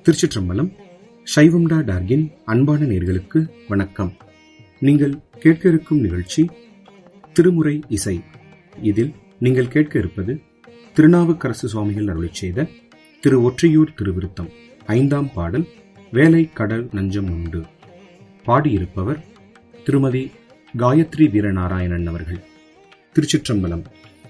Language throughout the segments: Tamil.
திருச்சிற்றம்பலம் சைவம்டா டார்கின் அன்பான நேர்களுக்கு வணக்கம் நீங்கள் கேட்க இருக்கும் நிகழ்ச்சி திருமுறை இசை இதில் நீங்கள் கேட்க இருப்பது திருநாவுக்கரசு சுவாமிகள் அருளிச் செய்த திரு ஒற்றையூர் திருவிருத்தம் ஐந்தாம் பாடல் வேலை கடல் நஞ்சம் உண்டு பாடியிருப்பவர் திருமதி காயத்ரி வீரநாராயணன் அவர்கள் திருச்சிற்றம்பலம்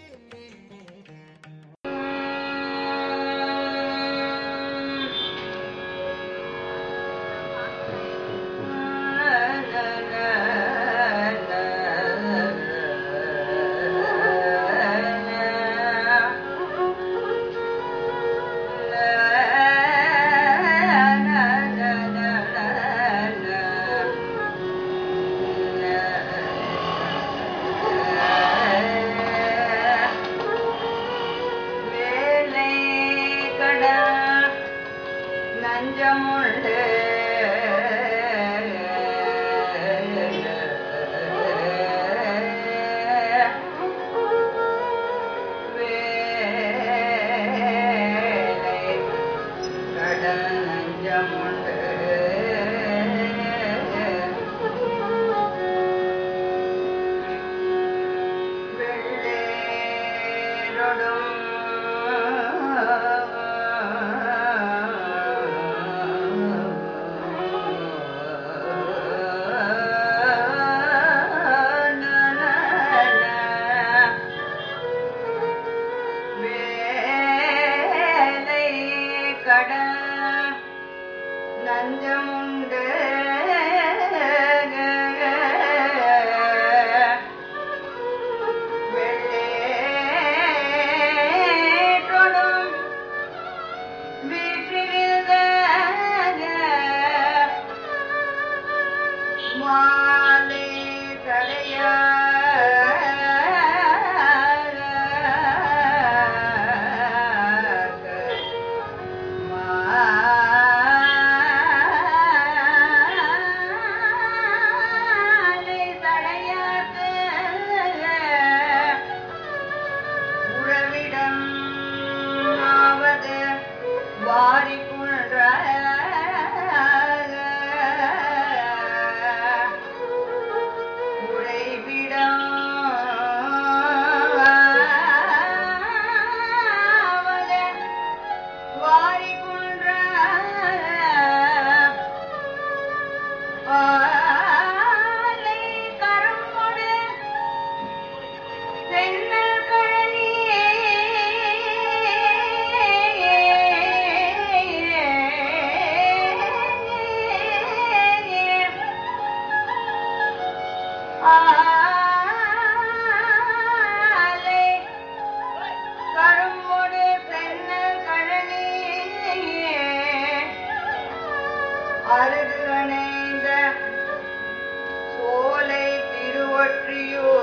வேலை கடா நஞ்சமுண்டு வேலை கடா நஞ்சமுண்டு நஞ்சமுண்டு வெள்ளேற்றொடும் வீற்றிருந்த மாலை தடையாக மாலை தடையாக உறவிடம் ஆவது வாரிக்குன்ற உறைவிடம் ஆவது வாரிக்குன்ற ஆலை கரும்பொடு சென்னல் கழனியே ஆலை கரும்பொடு சென்னல் கழனியே அருகு அணைந்த சோலை திருவொற்றியூர்